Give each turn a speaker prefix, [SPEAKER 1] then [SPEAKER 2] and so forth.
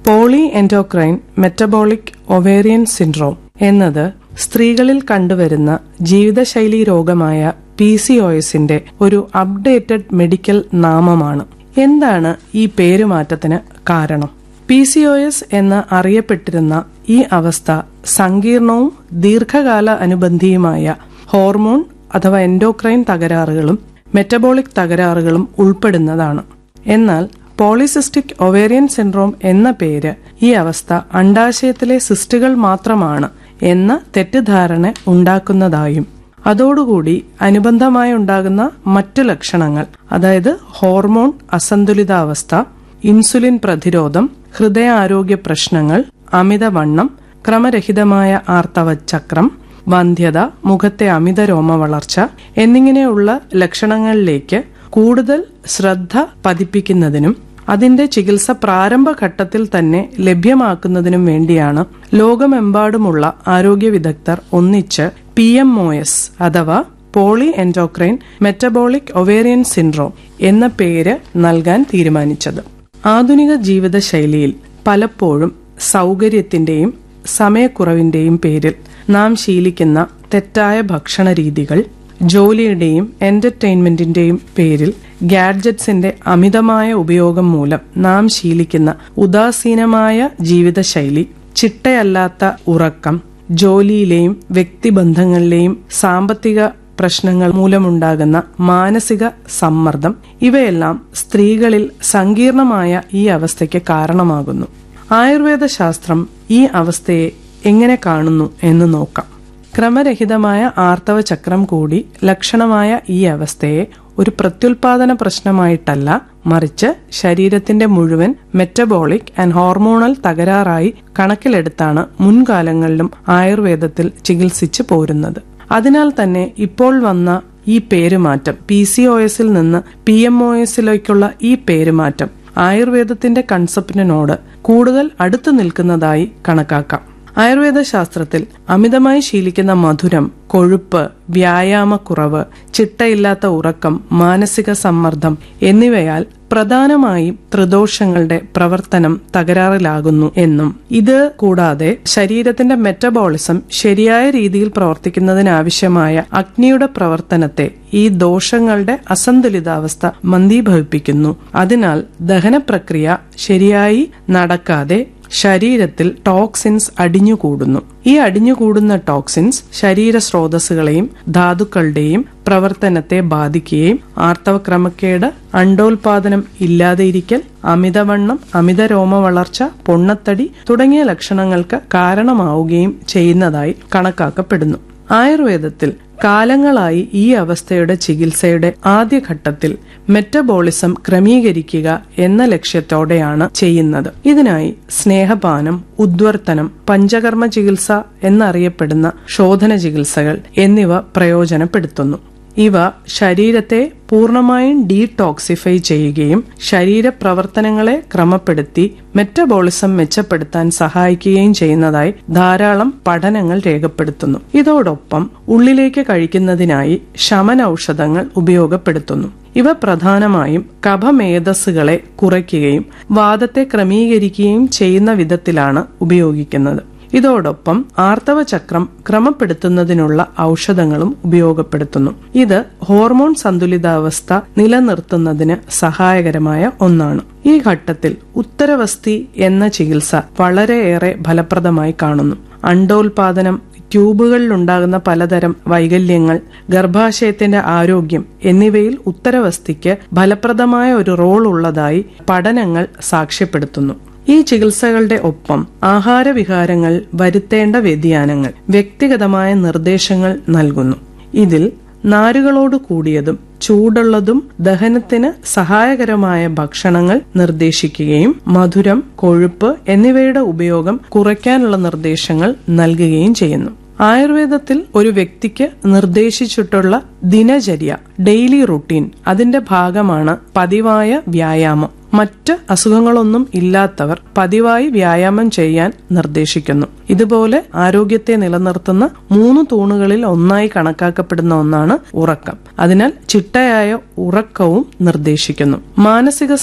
[SPEAKER 1] poly endocrine metabolic ovarian syndrome എന്നത് സ്ത്രീകളിൽ കണ്ടുവരുന്ന ജീവിതശൈലി രോഗമായ പി സി ഒഎസിന്റെ ഒരു അപ്ഡേറ്റഡ് മെഡിക്കൽ നാമമാണ് എന്താണ് ഈ പേരുമാറ്റത്തിന് കാരണം പി സി ഒ എസ് എന്ന് അറിയപ്പെട്ടിരുന്ന ഈ അവസ്ഥ സങ്കീർണവും ദീർഘകാല അനുബന്ധിയുമായ ഹോർമോൺ അഥവാ എൻഡോക്രൈൻ തകരാറുകളും മെറ്റബോളിക് തകരാറുകളും ഉൾപ്പെടുന്നതാണ് എന്നാൽ പോളിസിസ്റ്റിക് ഒവേറിയൻ സിൻഡ്രോം എന്ന പേര് ഈ അവസ്ഥ അണ്ടാശയത്തിലെ സിസ്റ്റുകൾ മാത്രമാണ് എന്ന തെറ്റിദ്ധാരണ ഉണ്ടാക്കുന്നതായും അതോടുകൂടി അനുബന്ധമായി ഉണ്ടാകുന്ന മറ്റു ലക്ഷണങ്ങൾ അതായത് ഹോർമോൺ അസന്തുലിതാവസ്ഥ ഇൻസുലിൻ പ്രതിരോധം ഹൃദയാരോഗ്യ പ്രശ്നങ്ങൾ അമിതവണ്ണം ക്രമരഹിതമായ ആർത്തവചക്രം വന്ധ്യത മുഖത്തെ അമിത രോമ വളർച്ച എന്നിങ്ങനെയുള്ള ലക്ഷണങ്ങളിലേക്ക് കൂടുതൽ ശ്രദ്ധ പതിപ്പിക്കുന്നതിനും അതിന്റെ ചികിത്സ പ്രാരംഭഘട്ടത്തിൽ തന്നെ ലഭ്യമാക്കുന്നതിനും വേണ്ടിയാണ് ലോകമെമ്പാടുമുള്ള ആരോഗ്യ വിദഗ്ധർ ഒന്നിച്ച് പി എം ഒ എസ് അഥവാ poly endocrine metabolic ovarian syndrome എന്ന പേര് നൽകാൻ തീരുമാനിച്ചത് ആധുനിക ജീവിതശൈലിയിൽ പലപ്പോഴും സൗകര്യത്തിന്റെയും സമയക്കുറവിന്റെയും പേരിൽ നാം ശീലിക്കുന്ന തെറ്റായ ഭക്ഷണ രീതികൾ ജോലിയുടെയും എന്റർടൈൻമെന്റിന്റെയും പേരിൽ ഗാഡ്ജറ്റ്സിന്റെ അമിതമായ ഉപയോഗം മൂലം നാം ശീലിക്കുന്ന ഉദാസീനമായ ജീവിതശൈലി ചിട്ടയല്ലാത്ത ഉറക്കം ജോലിയിലെയും വ്യക്തിബന്ധങ്ങളിലെയും സാമ്പത്തിക പ്രശ്നങ്ങൾ മൂലമുണ്ടാകുന്ന മാനസിക സമ്മർദ്ദം ഇവയെല്ലാം സ്ത്രീകളിൽ സങ്കീർണമായ ഈ അവസ്ഥയ്ക്ക് കാരണമാകുന്നു ആയുർവേദ ശാസ്ത്രം ഈ അവസ്ഥയെ എങ്ങനെ കാണുന്നു എന്ന് നോക്കാം ക്രമരഹിതമായ ആർത്തവ ചക്രം കൂടി ലക്ഷണമായ ഈ അവസ്ഥയെ ഒരു പ്രത്യുൽപാദന പ്രശ്നമായിട്ടല്ല മറിച്ച് ശരീരത്തിന്റെ മുഴുവൻ മെറ്റബോളിക് ആൻഡ് ഹോർമോണൽ തകരാറായി കണക്കിലെടുത്താണ് മുൻകാലങ്ങളിലും ആയുർവേദത്തിൽ ചികിത്സിച്ചു പോരുന്നത് അതിനാൽ തന്നെ ഇപ്പോൾ വന്ന ഈ പേരുമാറ്റം പി സി ഒ എസിൽ നിന്ന് പി എം ഒ എസിലേക്കുള്ള ഈ പേരുമാറ്റം ആയുർവേദത്തിന്റെ കൺസെപ്റ്റിനോട് കൂടുതൽ അടുത്തു നിൽക്കുന്നതായി കണക്കാക്കാം ആയുർവേദ ശാസ്ത്രത്തിൽ അമിതമായി ശീലിക്കുന്ന മധുരം കൊഴുപ്പ് വ്യായാമക്കുറവ് ചിട്ടയില്ലാത്ത ഉറക്കം മാനസിക സമ്മർദ്ദം എന്നിവയാൽ പ്രധാനമായും ത്രിദോഷങ്ങളുടെ പ്രവർത്തനം തകരാറിലാകുന്നു എന്നും ഇത് കൂടാതെ ശരീരത്തിന്റെ മെറ്റബോളിസം ശരിയായ രീതിയിൽ പ്രവർത്തിക്കുന്നതിനാവശ്യമായ അഗ്നിയുടെ പ്രവർത്തനത്തെ ഈ ദോഷങ്ങളുടെ അസന്തുലിതാവസ്ഥ മന്ദീഭവിപ്പിക്കുന്നു അതിനാൽ ദഹന പ്രക്രിയ ശരിയായി നടക്കാതെ ശരീരത്തിൽ ടോക്സിൻസ് അടിഞ്ഞുകൂടുന്നു ഈ അടിഞ്ഞുകൂടുന്ന ടോക്സിൻസ് ശരീര സ്രോതസ്സുകളെയും ധാതുക്കളുടെയും പ്രവർത്തനത്തെ ബാധിക്കുകയും ആർത്തവക്രമക്കേട് അണ്ടോൽപാദനം ഇല്ലാതെയിരിക്കൽ അമിതവണ്ണം അമിത രോമ വളർച്ച പൊണ്ണത്തടി തുടങ്ങിയ ലക്ഷണങ്ങൾക്ക് കാരണമാവുകയും ചെയ്യുന്നതായി കണക്കാക്കപ്പെടുന്നു ആയുർവേദത്തിൽ കാലങ്ങളായി ഈ അവസ്ഥയുടെ ചികിത്സയുടെ ആദ്യഘട്ടത്തിൽ മെറ്റബോളിസം ക്രമീകരിക്കുക എന്ന ലക്ഷ്യത്തോടെയാണ് ചെയ്യുന്നത് ഇതിനായി സ്നേഹപാനം ഉദ്വർത്തനം പഞ്ചകർമ്മ ചികിത്സ എന്നറിയപ്പെടുന്ന ശോധന ചികിത്സകൾ എന്നിവ പ്രയോജനപ്പെടുത്തുന്നു ഇവ ശരീരത്തെ പൂർണ്ണമായും ഡീടോക്സിഫൈ ചെയ്യുകയും ശരീരപ്രവർത്തനങ്ങളെ ക്രമപ്പെടുത്തി മെറ്റബോളിസം മെച്ചപ്പെടുത്താൻ സഹായിക്കുകയും ചെയ്യുന്നതായി ധാരാളം പഠനങ്ങൾ രേഖപ്പെടുത്തുന്നു ഇതോടൊപ്പം ഉള്ളിലേക്ക് കഴിക്കുന്നതിനായി ശമന ഔഷധങ്ങൾ ഉപയോഗപ്പെടുത്തുന്നു ഇവ പ്രധാനമായും കഫമേധസ്സുകളെ കുറയ്ക്കുകയും വാദത്തെ ക്രമീകരിക്കുകയും ചെയ്യുന്ന വിധത്തിലാണ് ഉപയോഗിക്കുന്നത് ഇതോടൊപ്പം ആർത്തവ ചക്രം ക്രമപ്പെടുത്തുന്നതിനുള്ള ഔഷധങ്ങളും ഉപയോഗപ്പെടുത്തുന്നു ഇത് ഹോർമോൺ സന്തുലിതാവസ്ഥ നിലനിർത്തുന്നതിന് സഹായകരമായ ഒന്നാണ് ഈ ഘട്ടത്തിൽ ഉത്തരവസ്തി എന്ന ചികിത്സ വളരെയേറെ ഫലപ്രദമായി കാണുന്നു അണ്ടോൽപാദനം ട്യൂബുകളിലുണ്ടാകുന്ന പലതരം വൈകല്യങ്ങൾ ഗർഭാശയത്തിന്റെ ആരോഗ്യം എന്നിവയിൽ ഉത്തരവസ്തിക്ക് ഫലപ്രദമായ ഒരു റോൾ ഉള്ളതായി പഠനങ്ങൾ സാക്ഷ്യപ്പെടുത്തുന്നു ഈ ചികിത്സകളുടെ ഒപ്പം ആഹാരവിഹാരങ്ങൾ വരുത്തേണ്ട വ്യതിയാനങ്ങൾ വ്യക്തിഗതമായ നിർദ്ദേശങ്ങൾ നൽകുന്നു ഇതിൽ നാരുകളോട് കൂടിയതും ചൂടുള്ളതും ദഹനത്തിന് സഹായകരമായ ഭക്ഷണങ്ങൾ നിർദ്ദേശിക്കുകയും മധുരം കൊഴുപ്പ് എന്നിവയുടെ ഉപയോഗം കുറയ്ക്കാനുള്ള നിർദ്ദേശങ്ങൾ നൽകുകയും ചെയ്യുന്നു ആയുർവേദത്തിൽ ഒരു വ്യക്തിക്ക് നിർദ്ദേശിച്ചിട്ടുള്ള ദിനചര്യ ഡെയിലി റുട്ടീൻ അതിന്റെ ഭാഗമാണ് പതിവായ വ്യായാമം മറ്റ് അസുഖങ്ങളൊന്നും ഇല്ലാത്തവർ പതിവായി വ്യായാമം ചെയ്യാൻ നിർദ്ദേശിക്കുന്നു ഇതുപോലെ ആരോഗ്യത്തെ നിലനിർത്തുന്ന മൂന്ന് തൂണുകളിൽ ഒന്നായി കണക്കാക്കപ്പെടുന്ന ഒന്നാണ് ഉറക്കം അതിനാൽ ചിട്ടയായ ഉറക്കവും നിർദ്ദേശിക്കുന്നു മാനസിക